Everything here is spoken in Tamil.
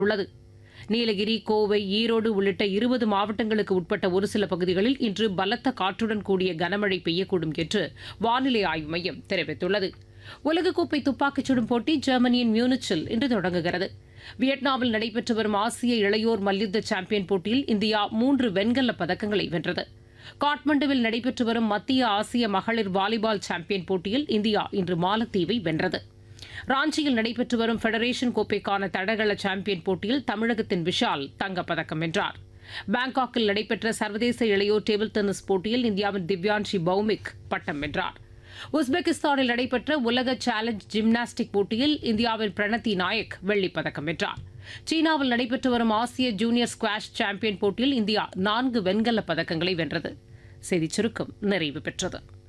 உள்ளது நீலகிரி கோவை ஈரோடு உள்ளிட்ட இருபது மாவட்டங்களுக்கு உட்பட்ட ஒரு சில பகுதிகளில் இன்று பலத்த காற்றுடன் கூடிய கனமழை பெய்யக்கூடும் என்று வானிலை ஆய்வு மையம் தெரிவித்துள்ளது உலகக்கோப்பை துப்பாக்கிச் சுடும் போட்டி ஜெர்மனியின் மியூனிச்சில் இன்று தொடங்குகிறது வியட்நாமில் நடைபெற்று வரும் ஆசிய இளையோர் மல்யுத்த சாம்பியன் போட்டியில் இந்தியா மூன்று வெண்கலப் பதக்கங்களை வென்றது காட்மண்டுவில் நடைபெற்று வரும் மத்திய ஆசிய மகளிர் வாலிபால் சாம்பியன் போட்டியில் இந்தியா இன்று மாலத்தீவை வென்றது ராஞ்சியில் நடைபெற்று வரும் ஃபெடரேஷன் கோப்பைக்கான தடகள சாம்பியன் போட்டியில் தமிழகத்தின் விஷால் தங்கப்பதக்கம் வென்றார் பாங்காக்கில் நடைபெற்ற சர்வதேச இளையோர் டேபிள் டென்னிஸ் போட்டியில் இந்தியாவின் திவ்யான்ஷி பௌமிக் பட்டம் வென்றார் உஸ்பெகிஸ்தானில் நடைபெற்ற உலக சேலஞ்ச் ஜிம்னாஸ்டிக் போட்டியில் இந்தியாவின் பிரணத்தி நாயக் வெள்ளிப் பதக்கம் வென்றார் சீனாவில் நடைபெற்று வரும் ஆசிய ஜூனியர் ஸ்குவாஷ் சாம்பியன் போட்டியில் இந்தியா நான்கு வெண்கலப் பதக்கங்களை வென்றது செய்திச் சுருக்கம் நிறைவு பெற்றது